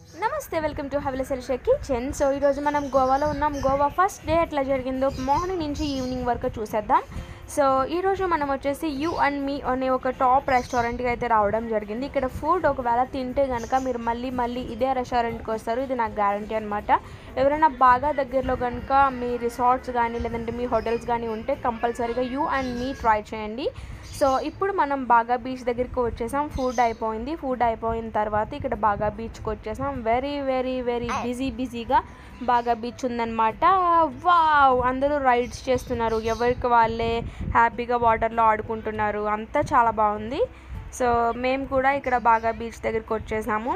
నమస్తే welcome to హవిలసెల్ kitchen so ఈరోజు మనం గోవాలో ఉన్నాం గోవా ఫస్ట్ డే ఎట్లా జరిగిందో మార్నింగ్ నుంచి ఈవినింగ్ వరకు చూసేద్దాం సో ఈరోజు మనం వచ్చేసి యూ అండ్ మీ అనే ఒక టాప్ రెస్టారెంట్కి అయితే రావడం జరిగింది ఇక్కడ ఫుడ్ ఒకవేళ తింటే కనుక మీరు మళ్ళీ మళ్ళీ ఇదే రెస్టారెంట్కి వస్తారు ఇది నాకు గ్యారంటీ అనమాట ఎవరైనా బాగా దగ్గరలో కనుక మీ రిసార్ట్స్ కానీ లేదంటే మీ హోటల్స్ కానీ ఉంటే కంపల్సరీగా యూ అండ్ మీ ట్రై చేయండి సో ఇప్పుడు మనం బాగా బీచ్ దగ్గరికి వచ్చేసాం ఫుడ్ అయిపోయింది ఫుడ్ అయిపోయిన తర్వాత ఇక్కడ బాగా బీచ్కి వచ్చేసాం వెరీ వెరీ వెరీ బిజీ బిజీగా బాగా బీచ్ ఉందన్నమాట వావ్ అందరూ రైడ్స్ చేస్తున్నారు ఎవరికి వాళ్ళే హ్యాపీగా వాటర్లో ఆడుకుంటున్నారు అంతా చాలా బాగుంది సో మేము కూడా ఇక్కడ బాగా బీచ్ దగ్గరికి వచ్చేసాము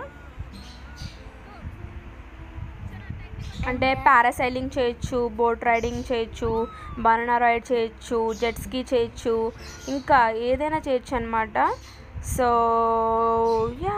అంటే పారాసైలింగ్ చేయొచ్చు బోట్ రైడింగ్ చేయొచ్చు బనానా రైడ్ చేయొచ్చు జెట్ స్కీ చేయొచ్చు ఇంకా ఏదైనా చేయొచ్చు అనమాట సో యా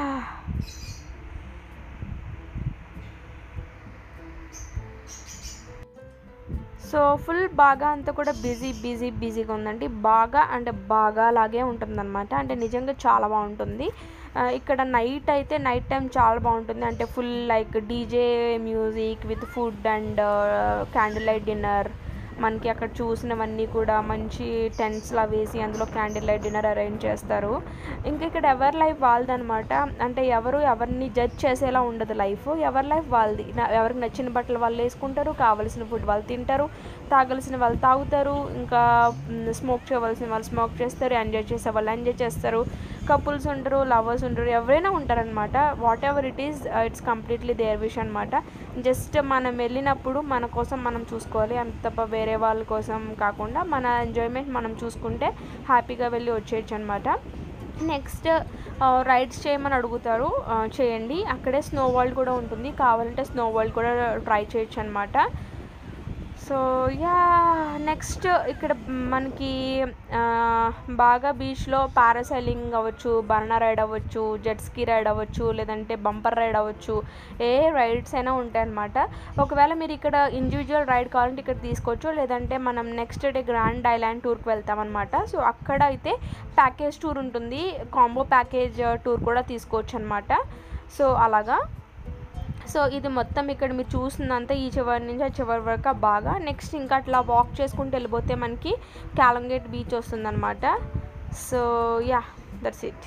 సో ఫుల్ బాగా అంతా కూడా బిజీ బిజీ బిజీగా ఉందండి బాగా అంటే బాగా లాగే ఉంటుందన్నమాట అంటే నిజంగా చాలా బాగుంటుంది ఆ, ఇక్కడ నైట్ అయితే నైట్ టైం చాలా బాగుంటుంది అంటే full like DJ music with food and candle light dinner మనకి అక్కడ చూసినవన్నీ కూడా మంచి టెంట్స్లా వేసి అందులో క్యాండిల్ లైట్ డిన్నర్ అరేంజ్ చేస్తారు ఇంకా ఇక్కడ ఎవరి లైఫ్ వాళ్ళది అనమాట అంటే ఎవరు ఎవరిని జడ్జ్ చేసేలా ఉండదు లైఫ్ ఎవరి లైఫ్ వాళ్ళది నా- ఎవరికి నచ్చిన బట్టలు వాళ్ళు వేసుకుంటారు కావలసిన ఫుడ్ వాళ్ళు తింటారు తాగాల్సిన వాళ్ళు తాగుతారు ఇంకా స్మోక్ చేయవలసిన వాళ్ళు స్మోక్ చేస్తారు ఎంజాయ్ చేసే వాళ్ళు ఎంజాయ్ చేస్తారు కపుల్స్ ఉంటారు లవర్స్ ఉంటారు ఎవరైనా ఉంటారనమాట whatever it is it's completely their wish అనమాట జస్ట్ మనం వెళ్ళినప్పుడు మన కోసం మనం చూసుకోవాలి అంత తప్ప వేరే వాళ్ళ కోసం కాకుండా మన ఎంజాయ్మెంట్ మనం చూసుకుంటే హ్యాపీగా వెళ్ళి వచ్చేయచ్చు అనమాట నెక్స్ట్ రైడ్స్ చేయమని అడుగుతారు ఆ, చేయండి అక్కడే స్నో వరల్డ్ కూడా ఉంటుంది కావాలంటే స్నో వరల్డ్ కూడా ట్రై చేయొచ్చు అనమాట సో యా నెక్స్ట్ ఇక్కడ మనకి ఆ, బాగా బీచ్లో పారాసైలింగ్ అవ్వచ్చు బనానా రైడ్ అవ్వచ్చు జెట్ స్కీ రైడ్ అవ్వచ్చు లేదంటే బంపర్ రైడ్ అవ్వచ్చు ఏ రైడ్స్ అయినా ఉంటాయన్నమాట ఒకవేళ మీరు ఇక్కడ ఇండివిజువల్ రైడ్ కావాలంటే ఇక్కడ తీసుకోవచ్చు లేదంటే మనం నెక్స్ట్ డే గ్రాండ్ ఐలాండ్ టూర్కి వెళ్తామన్నమాట సో అక్కడ అయితే ప్యాకేజ్ టూర్ ఉంటుంది కాంబో ప్యాకేజ్ టూర్ కూడా తీసుకోవచ్చు అనమాట సో అలాగా సో ఇది మొత్తం ఇక్కడ మీరు చూసిందంతా ఈ చివరి నుంచి ఆ చివరి వరకు బాగా నెక్స్ట్ ఇంకా అట్లా వాక్ చేసుకుంటూ వెళ్ళిపోతే మనకి క్యాలంగేట్ బీచ్ వస్తుందన్నమాట so yeah that's it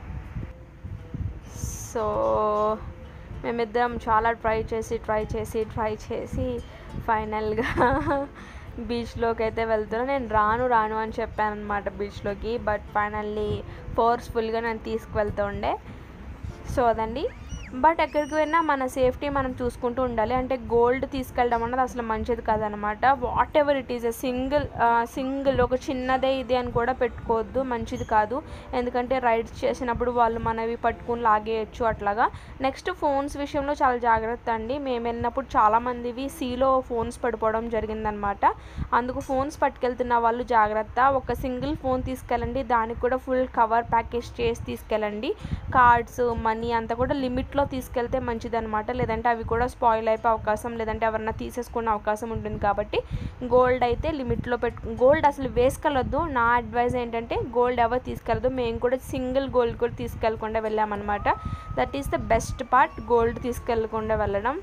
so మేమిద్దరం చాలా ట్రై చేసి ట్రై చేసి ట్రై చేసి ఫైనల్గా బీచ్లోకి అయితే వెళ్తున్నాను నేను రాను రాను అని చెప్పాను అనమాట బీచ్లోకి బట్ ఫైనల్లీ ఫోర్స్ఫుల్గా నేను తీసుకువెళ్తుండే సో అదండి బట్ ఎక్కడికి వెళ్ళినా మన సేఫ్టీ మనం చూసుకుంటూ ఉండాలి అంటే గోల్డ్ తీసుకెళ్ళడం అన్నది అసలు మంచిది కాదనమాట whatever it is single single ఒక చిన్నదే ఇది అని కూడా పెట్టుకోవద్దు మంచిది కాదు ఎందుకంటే రైడ్స్ చేసినప్పుడు వాళ్ళు మనవి పట్టుకుని లాగేయచ్చు అట్లాగా నెక్స్ట్ ఫోన్స్ విషయంలో చాలా జాగ్రత్త అండి మేము వెళ్ళినప్పుడు చాలామందివి సీలో ఫోన్స్ పడిపోవడం జరిగిందనమాట అందుకు ఫోన్స్ పట్టుకెళ్తున్న వాళ్ళు జాగ్రత్త ఒక సింగిల్ ఫోన్ తీసుకెళ్ళండి దానికి కూడా ఫుల్ కవర్ ప్యాకేజ్ చేసి తీసుకెళ్ళండి కార్డ్స్ మనీ అంతా కూడా లిమిట్లో తీసుకెళ్తే మంచిదన్నమాట లేదంటే అవి కూడా స్పాయిల్ అయిపోయే అవకాశం లేదంటే ఎవరన్నా తీసేసుకునే అవకాశం ఉంటుంది కాబట్టి గోల్డ్ అయితే లిమిట్లో పెట్టు గోల్డ్ అసలు వేసుకెళ్ళొద్దు నా అడ్వైజ్ ఏంటంటే గోల్డ్ ఎవరు తీసుకెళ్ళదు మేము కూడా సింగిల్ గోల్డ్ కూడా తీసుకెళ్ళకుండా వెళ్ళామన్నమాట that is the best part gold తీసుకెళ్ళకుండా వెళ్ళడం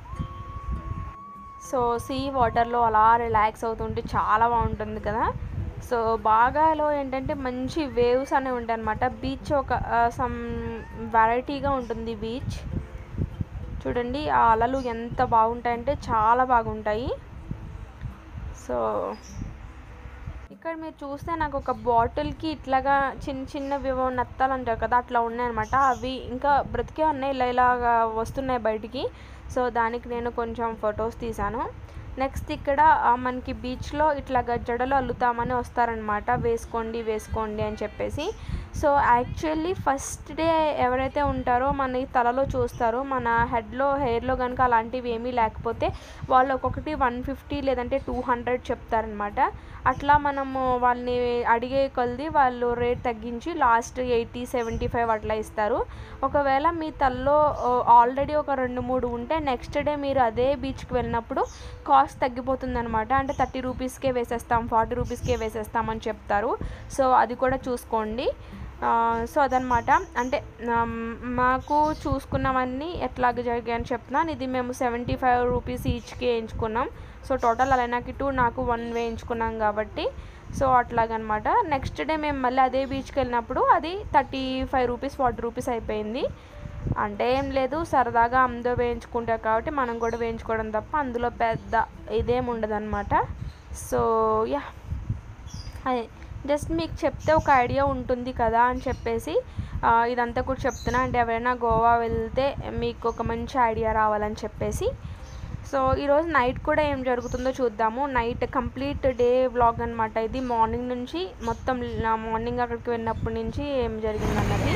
సో సీ వాటర్లో అలా రిలాక్స్ అవుతుంటే చాలా బాగుంటుంది కదా సో బాగాలో ఏంటంటే మంచి వేవ్స్ అనేవి ఉంటాయి అనమాట బీచ్ ఒక సమ్ వెరైటీగా ఉంటుంది బీచ్ చూడండి ఆ అలలు ఎంత బాగుంటాయంటే చాలా బాగుంటాయి సో ఇక్కడ మీరు చూస్తే నాకు ఒక బాటిల్కి ఇట్లాగా చిన్న చిన్నవి ఏవో నత్తాలు అంటారు కదా అట్లా ఉన్నాయన్నమాట అవి ఇంకా బ్రతికే ఉన్నాయి ఇలా ఇలాగా వస్తున్నాయి బయటికి సో దానికి నేను కొంచెం ఫొటోస్ తీశాను నెక్స్ట్ ఇక్కడ ఆ, మనకి బీచ్లో ఇట్లాగా జడలు అల్లుతామని వస్తారనమాట వేసుకోండి వేసుకోండి అని చెప్పేసి సో యాక్చువల్లీ ఫస్ట్ డే ఎవరైతే ఉంటారో మన తలలో చూస్తారో మన హెడ్లో హెయిర్లో కనుక అలాంటివి ఏమీ లేకపోతే వాళ్ళు ఒక్కొక్కటి వన్ ఫిఫ్టీ లేదంటే టూ హండ్రెడ్ చెప్తారనమాట అట్లా మనము వాళ్ళని అడిగే కొలది వాళ్ళు రేట్ తగ్గించి లాస్ట్ ఎయిటీ సెవెంటీ ఫైవ్ అట్లా ఇస్తారు ఒకవేళ మీ తల్లో ఆల్రెడీ ఒక రెండు మూడు ఉంటే నెక్స్ట్ డే మీరు అదే బీచ్కి వెళ్ళినప్పుడు కాస్ట్ తగ్గిపోతుంది అనమాట అంటే థర్టీ రూపీస్కే వేసేస్తాం ఫార్టీ రూపీస్కే వేసేస్తామని చెప్తారు సో అది కూడా చూసుకోండి సో అదనమాట అంటే ఆమ్, మాకు చూసుకున్నవన్నీ ఎట్లాగ జరిగాయని చెప్తున్నాను ఇది మేము సెవెంటీ ఫైవ్ రూపీస్ ఈచ్కి వేయించుకున్నాం సో టోటల్ అలైనాకి టూ నాకు వన్ వేయించుకున్నాం కాబట్టి సో అట్లాగనమాట నెక్స్ట్ డే మేము మళ్ళీ అదే బీచ్కి వెళ్ళినప్పుడు అది thirty five rupees forty rupees అయిపోయింది అంటే ఏం లేదు సరదాగా అందరూ వేయించుకుంటారు కాబట్టి మనం కూడా వేయించుకోవడం తప్ప అందులో పెద్ద ఇదేం ఉండదన్నమాట సో యా అదే జస్ట్ మీకు చెప్తే ఒక ఐడియా ఉంటుంది కదా అని చెప్పేసి ఆ, ఇదంతా కూడా చెప్తున్నా అంటే ఎవరైనా గోవా వెళ్తే మీకు ఒక మంచి ఐడియా రావాలని చెప్పేసి సో ఈరోజు నైట్ కూడా ఏం జరుగుతుందో చూద్దాము నైట్ కంప్లీట్ డే వ్లాగ్ అనమాట ఇది మార్నింగ్ నుంచి మొత్తం మార్నింగ్ అక్కడికి వెళ్ళినప్పటి నుంచి ఏం జరిగిందన్నది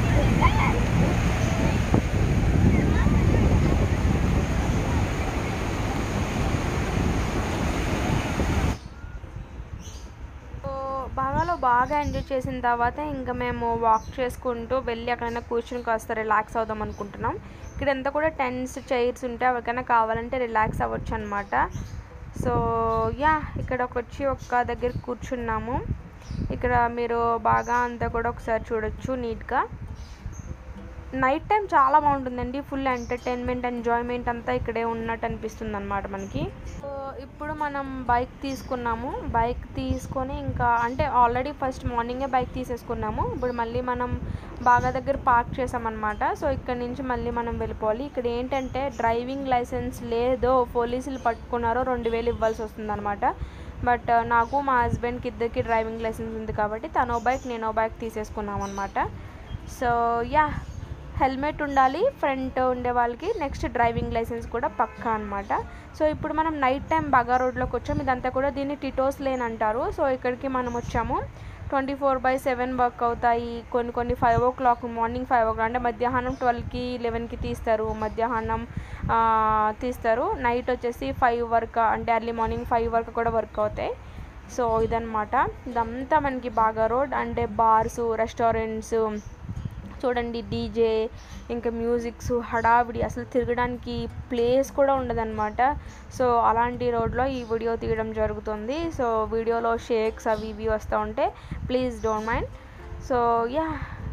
సో బాగాలో బాగా ఎంజాయ్ చేసిన తర్వాత ఇంకా మేము వాక్ చేసుకుంటూ వెళ్ళి అక్కడైనా కూర్చుని కాస్త రిలాక్స్ అవుదాం అనుకుంటున్నాం ఇక్కడ ఎంత కూడా టెన్స్ చైర్స్ ఉంటే ఎవరికైనా కావాలంటే రిలాక్స్ అవ్వచ్చు అనమాట సో యా ఇక్కడకి వచ్చి ఒక్క దగ్గర కూర్చున్నాము ఇక్కడ మీరు బాగా అంతా కూడా ఒకసారి చూడొచ్చు నీట్గా నైట్ టైం చాలా బాగుంటుందండి ఫుల్ ఎంటర్టైన్మెంట్ ఎంజాయ్మెంట్ అంతా ఇక్కడే ఉన్నట్టు అనిపిస్తుంది అనమాట మనకి సో ఇప్పుడు మనం బైక్ తీసుకున్నాము బైక్ తీసుకొని ఇంకా అంటే ఆల్రెడీ ఫస్ట్ మార్నింగే బైక్ తీసేసుకున్నాము ఇప్పుడు మళ్ళీ మనం బాగా దగ్గర పార్క్ చేసామన్నమాట సో ఇక్కడ నుంచి మళ్ళీ మనం వెళ్ళిపోవాలి ఇక్కడ ఏంటంటే డ్రైవింగ్ లైసెన్స్ లేదో పోలీసులు పట్టుకున్నారో రెండు వేలు ఇవ్వాల్సి వస్తుందన్నమాట బట్ నాకు మా హస్బెండ్కి ఇద్దరికి డ్రైవింగ్ లైసెన్స్ ఉంది కాబట్టి తనో బైక్ నేనో బైక్ తీసేసుకున్నాం అనమాట సో యా హెల్మెట్ ఉండాలి ఫ్రంట్ ఉండే వాళ్ళకి నెక్స్ట్ డ్రైవింగ్ లైసెన్స్ కూడా పక్కా అనమాట సో ఇప్పుడు మనం నైట్ టైం బాగా రోడ్లోకి వచ్చాం ఇదంతా కూడా దీన్ని టిటోస్ లేన్ అంటారు సో ఇక్కడికి మనం వచ్చాము twenty four by seven work అవుతాయి కొన్ని కొన్ని five o'clock morning five o'clock అంటే మధ్యాహ్నం ట్వెల్వ్కి లెవెన్కి తీస్తారు మధ్యాహ్నం ఆ, తీస్తారు నైట్ వచ్చేసి ఫైవ్ వరకు అంటే ఎర్లీ మార్నింగ్ ఫైవ్ వరకు కూడా వర్క్ అవుతాయి సో ఇదనమాట ఇదంతా మనకి బాగా రోడ్ అంటే బార్స్ రెస్టారెంట్స్ చూడండి డీజే ఇంకా మ్యూజిక్స్ హడావిడి అసలు తిరగడానికి ప్లేస్ కూడా ఉండదన్నమాట సో అలాంటి రోడ్లో ఈ వీడియో తీయడం జరుగుతుంది సో వీడియోలో షేక్స్ అవి ఇవి వస్తూ ఉంటే please don't mind so yeah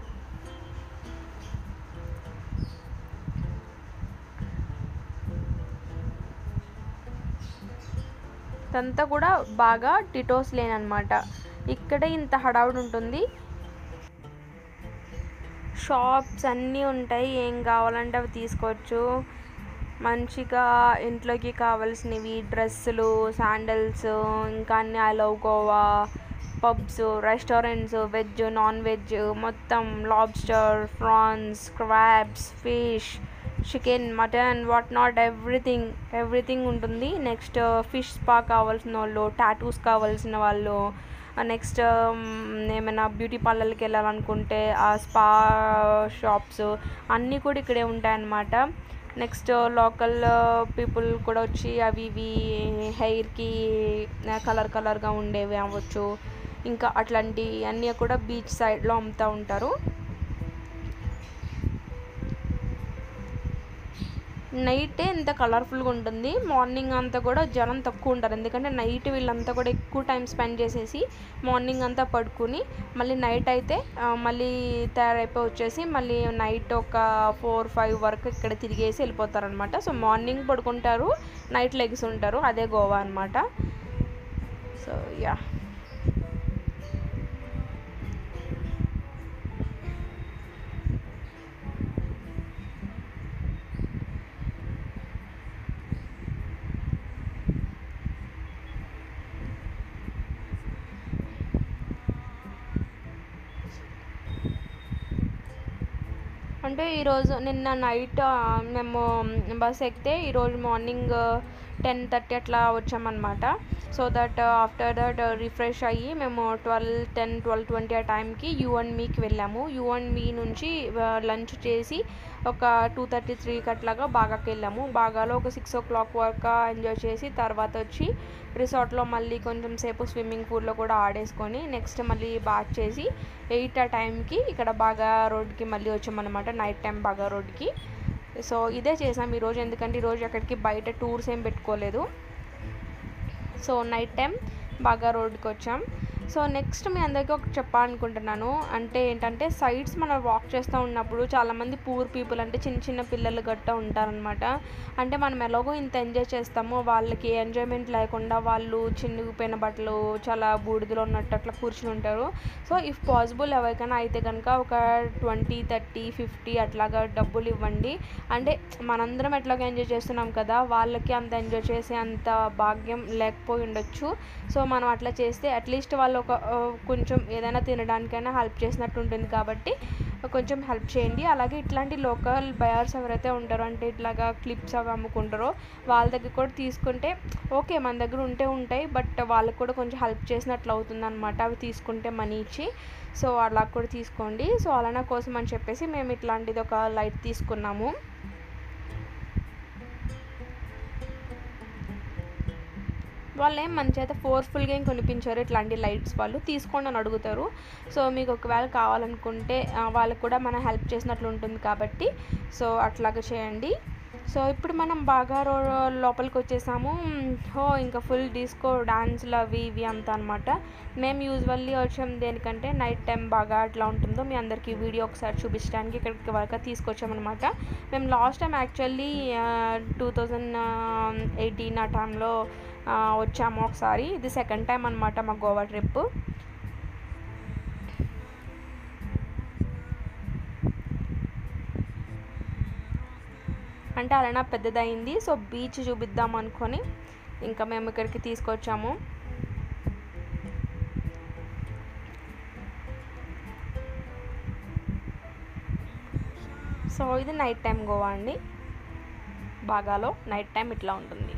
ఇదంతా కూడా బాగా టిటోస్ లేన్ అనమాట ఇక్కడే ఇంత హడావుడి ఉంటుంది షాప్స్ అన్నీ ఉంటాయి ఏం కావాలంటే అవి తీసుకోవచ్చు మంచిగా ఇంట్లోకి కావాల్సినవి డ్రెస్సులు శాండల్స్ ఇంకా అన్ని I love Goa pubs restaurants veg non veg మొత్తం lobster prawns crabs fish chicken mutton what not everything everything ఉంటుంది నెక్స్ట్ ఫిష్ స్పా కావాల్సిన వాళ్ళు టాటూస్ కావాల్సిన వాళ్ళు నెక్స్ట్ ఏమైనా బ్యూటీ పార్లర్కి వెళ్ళాలనుకుంటే ఆ స్పా షాప్స్ అన్నీ కూడా ఇక్కడే ఉంటాయన్నమాట నెక్స్ట్ లోకల్ పీపుల్ కూడా వచ్చి అవి ఇవి హెయిర్కి కలర్ కలర్గా ఉండేవి అవ్వచ్చు ఇంకా అట్లాంటి అన్నీ కూడా బీచ్ సైడ్లో అమ్ముతూ ఉంటారు నైటే ఇంత కలర్ఫుల్గా ఉంటుంది మార్నింగ్ అంతా కూడా జనం తక్కువ ఉంటారు ఎందుకంటే నైట్ వీళ్ళంతా కూడా ఎక్కువ టైం స్పెండ్ చేసేసి మార్నింగ్ అంతా పడుకుని మళ్ళీ నైట్ అయితే ఆ, మళ్ళీ తయారైపోయి వచ్చేసి మళ్ళీ నైట్ ఒక ఫోర్ ఫైవ్ వరకు ఇక్కడ తిరిగేసి వెళ్ళిపోతారనమాట సో మార్నింగ్ పడుకుంటారు నైట్ లెగ్స్ ఉంటారు అదే గోవా అనమాట సో యా అంటే ఈరోజు నిన్న నైట్ మేము బస్ ఎక్కితే ఈరోజు మార్నింగ్ టెన్ థర్టీ అట్లా వచ్చామన్నమాట so that after that refresh అయ్యి మేము ట్వెల్వ్ టెన్ ట్వెల్వ్ ట్వంటీ ఆ టైంకి యూ అండ్ మీకి వెళ్ళాము యూ అండ్ మీ నుంచి లంచ్ చేసి ఒక టూ థర్టీ త్రీకి అట్లాగా బాగాకి వెళ్ళాము బాగాలో ఒక సిక్స్ ఓ క్లాక్ వరకు ఎంజాయ్ చేసి తర్వాత వచ్చి రిసార్ట్లో మళ్ళీ కొంచెం సేపు స్విమ్మింగ్ పూల్లో కూడా ఆడేసుకొని నెక్స్ట్ మళ్ళీ బాత్ చేసి ఎయిట్ ఆ టైంకి ఇక్కడ బాగా రోడ్కి మళ్ళీ వచ్చామన్నమాట నైట్ టైం బాగా రోడ్కి సో ఇదే చేసాం ఈరోజు ఎందుకంటే ఈరోజు అక్కడికి బయట టూర్స్ ఏం పెట్టుకోలేదు సో నైట్ టైం బాగా రోడ్కి వచ్చాం సో నెక్స్ట్ మీ అందరికీ ఒకటి చెప్పాలనుకుంటున్నాను అంటే ఏంటంటే సైడ్స్ మనం వాక్ చేస్తూ ఉన్నప్పుడు చాలామంది పూర్ పీపుల్ అంటే చిన్న చిన్న పిల్లలు గట్ట ఉంటారనమాట అంటే మనం ఎలాగో ఇంత ఎంజాయ్ చేస్తామో వాళ్ళకి ఎంజాయ్మెంట్ లేకుండా వాళ్ళు చిన్నగిపోయిన బట్టలు చాలా బూడిదలో ఉన్నట్టు అట్లా కూర్చుని ఉంటారు సో ఇఫ్ పాసిబుల్ ఎవరికైనా అయితే కనుక ఒక ట్వంటీ థర్టీ ఫిఫ్టీ అట్లాగా డబ్బులు ఇవ్వండి అంటే మనందరం ఎట్లాగో ఎంజాయ్ చేస్తున్నాం కదా వాళ్ళకి అంత ఎంజాయ్ చేసే అంత భాగ్యం లేకపోయి ఉండొచ్చు సో మనం అట్లా చేస్తే అట్లీస్ట్ వాళ్ళు ఒక ఆ, కొంచెం ఏదైనా తినడానికైనా హెల్ప్ చేసినట్టు ఉంటుంది కాబట్టి కొంచెం హెల్ప్ చేయండి అలాగే ఇట్లాంటి లోకల్ బయర్స్ ఎవరైతే ఉంటారో అంటే ఇట్లాగా క్లిప్స్ అవి అమ్ముకుంటారో వాళ్ళ దగ్గర కూడా తీసుకుంటే ఓకే మన దగ్గర ఉంటే ఉంటాయి బట్ వాళ్ళకి కూడా కొంచెం హెల్ప్ చేసినట్లు అవుతుంది అనమాట అవి తీసుకుంటే మనీ ఇచ్చి సో అలా కూడా తీసుకోండి సో అలానా కోసం అని చెప్పేసి మేము ఇట్లాంటిది ఒక లైట్ తీసుకున్నాము వాళ్ళు ఏం మన చేత ఫోర్స్ఫుల్గా ఏం కొనిపించారు ఇట్లాంటి లైట్స్ వాళ్ళు తీసుకోండి అని అడుగుతారు సో మీకు ఒకవేళ కావాలనుకుంటే ఆ, వాళ్ళకు కూడా మనం హెల్ప్ చేసినట్లు ఉంటుంది కాబట్టి సో అట్లాగా చేయండి సో ఇప్పుడు మనం బాగా రో లోపలికి వచ్చేసాము హో ఇంకా ఫుల్ డిస్కో డాన్స్లు అవి ఇవి అంతా అనమాట మేము యూజువల్లీ వచ్చాం దేనికంటే నైట్ టైం బాగా అట్లా ఉంటుందో మీ అందరికీ వీడియో ఒకసారి చూపించడానికి ఇక్కడికి వరకు తీసుకొచ్చామన్నమాట మేము last time actually two thousand eighteen ఆ టైంలో ఆ, వచ్చాము ఒకసారి ఇది సెకండ్ టైం అనమాట మా గోవా ట్రిప్ అంటే అలానా పెద్దదైంది సో బీచ్ చూపిద్దాం అనుకొని ఇంకా మేము ఇక్కడికి తీసుకొచ్చాము సో ఇది నైట్ టైం గోవా అండి బాగాలో నైట్ టైం ఇట్లా ఉంటుంది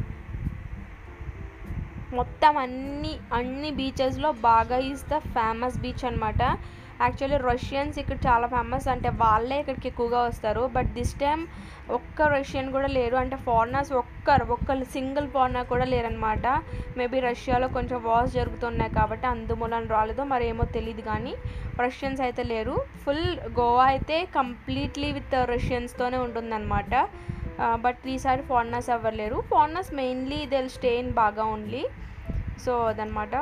మొత్తం అన్ని అన్ని బీచెస్లో బాగా ఈజ్ ద ఫేమస్ బీచ్ అనమాట యాక్చువల్లీ రష్యన్స్ ఇక్కడ చాలా ఫేమస్ అంటే వాళ్ళే ఇక్కడికి ఎక్కువగా వస్తారు బట్ దిస్ టైం ఒక్క రష్యన్ కూడా లేరు అంటే ఫారినర్స్ ఒక్కరు ఒక్క సింగిల్ ఫారినర్ కూడా లేరనమాట మేబీ రష్యాలో కొంచెం వార్స్ జరుగుతున్నాయి కాబట్టి అందుమూలన రాలేదో మరి ఏమో తెలియదు కానీ రష్యన్స్ అయితే లేరు ఫుల్ గోవా అయితే కంప్లీట్లీ విత్ రష్యన్స్తోనే ఉంటుందన్నమాట బట్ ఈసారి ఫారినర్స్ ఎవరు లేరు foreigners mainly they stay in Baga only so అదనమాట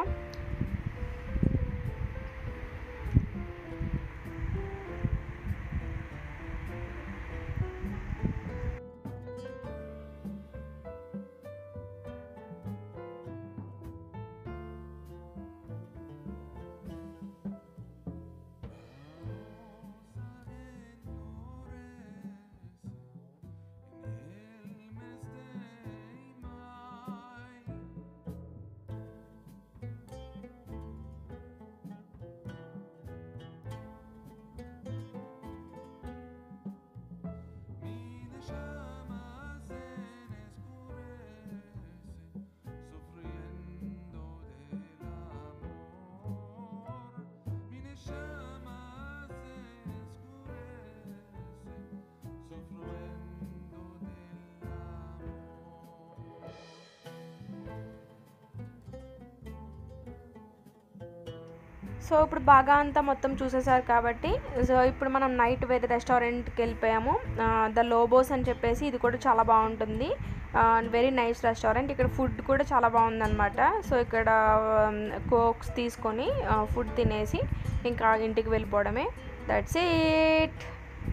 సో ఇప్పుడు బాగా అంతా మొత్తం చూసేసారు కాబట్టి సో ఇప్పుడు మనం నైట్ వేరే రెస్టారెంట్కి వెళ్ళిపోయాము ద లోబోస్ అని చెప్పేసి ఇది కూడా చాలా బాగుంటుంది వెరీ నైస్ రెస్టారెంట్ ఇక్కడ ఫుడ్ కూడా చాలా బాగుందన్నమాట సో ఇక్కడ కోక్స్ తీసుకొని ఫుడ్ తినేసి ఇంకా ఇంటికి వెళ్ళిపోవడమే దట్స్ ఇట్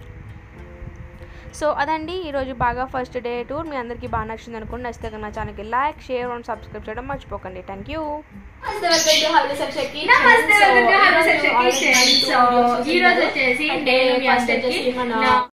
సో అదండి ఈరోజు బాగా ఫస్ట్ డే టూర్ మీ అందరికీ బాగా నచ్చింది అనుకోండి నచ్చితే కన్నా ఛానల్కి లైక్ షేర్ అండ్ సబ్స్క్రైబ్ చేయడం మర్చిపోకండి థ్యాంక్ యూ నమస్తే వెల్కమ్ టు హలో సెక్షన్కి నమస్తే వెల్కమ్ టు హలో సెక్షన్కి సో ఈ రోజు వచ్చేసి నేను మీ అందరికి నా